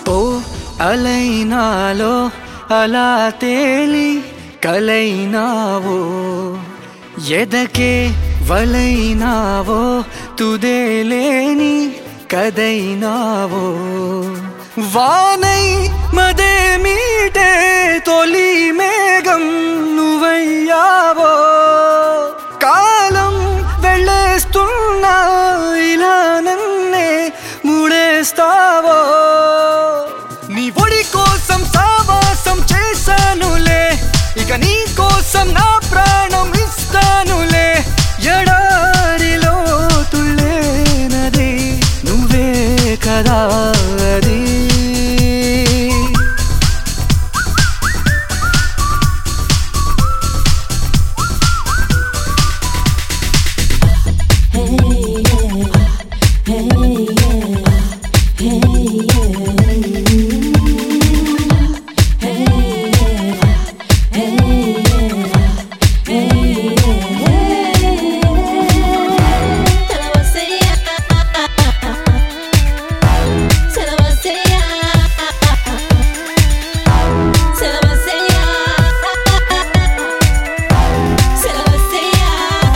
ఓ అలైనాలో అలా తేలి కలైనావో ఎదకే వలైనావో తుదేలేని కదైనావో వానై మదే మీటే తొలి మేఘం నువ్వయ్యావో కాలం వెళ్ళేస్తున్నా ఇలా నన్నే ముడేస్తావో నీ ఒడి కోసం సావాసం చేశానులే ఇక నీ కోసం నా ప్రాణం ఇస్తానులే ఎడారిలో తుళ్ళేనది నువ్వే కదా అది Te la vacía. Se la vacía. Se la vacía. Se la vacía.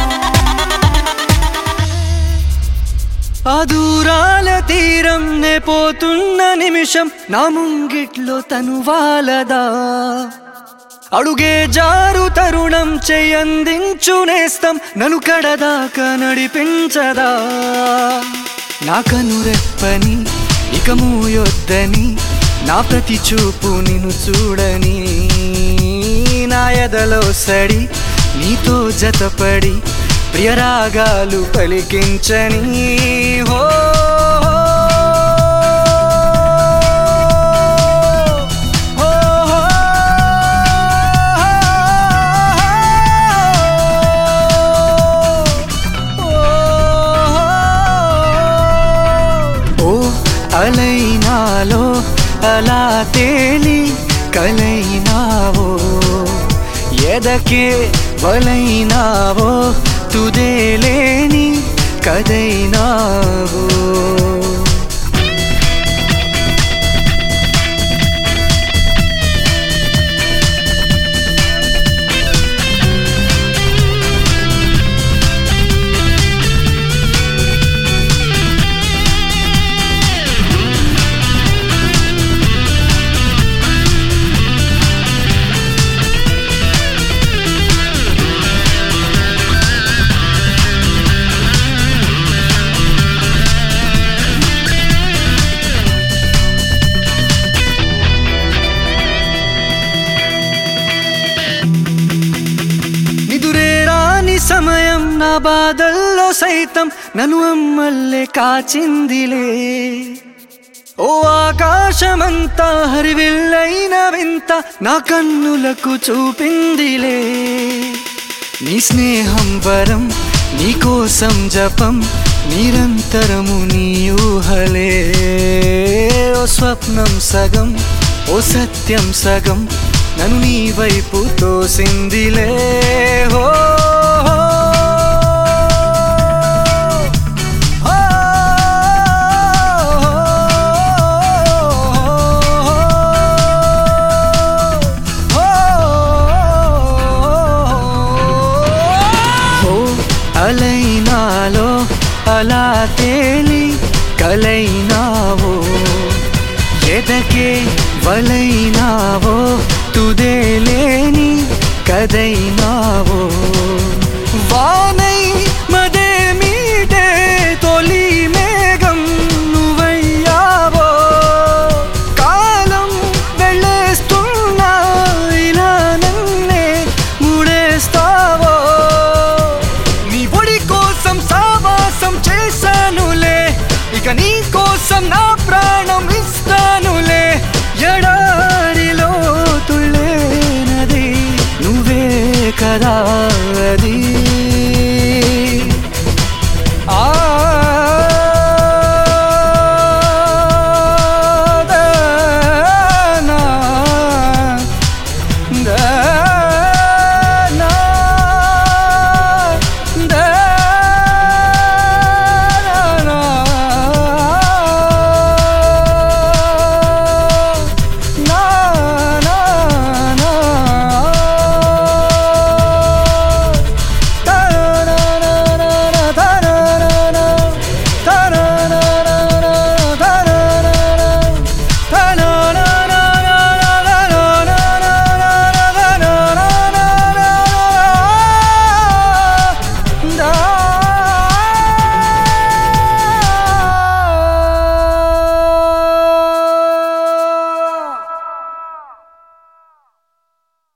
ఆ దూరాల తీరం నే పోతున్న నిమిషం నా ముంగిట్లో తను వాలదా అడుగే జారు తరుణం చెయ్యందించు నేస్తం నన్ను కడదాకా నడిపించదా నా కనురెప్పని ఇక మూయొద్దని నా ప్రతి చూపు నిన్ను చూడని నా ఎదలో సడి నీతో జతపడి ప్రియరాగాలు పలికించని హో హో, ఓ అలైనాలో అలా తేలి కలైనావో ఎదకే వలైనావో తుదేలేని కదైనావో నిదురే రాని సమయం నా బాధల్లో సైతం నన్ను అమ్మల్లే కాచిందిలే ఓ ఆకాశమంతా హరివిల్లైన వింత నా కన్నులకు చూపిందిలే నీ స్నేహం వరం నీ కోసం జపం నిరంతరము నీ ఊహలే ఓ స్వప్నం సగం ఓ సత్యం సగం నన్ను నీ వైపు తోసిందిలే హో హో. హో, హో, హో. అలైనాలో అలా తేలి కలైనావో ఎదకే వలైనావో తుదేలేని కదైనావో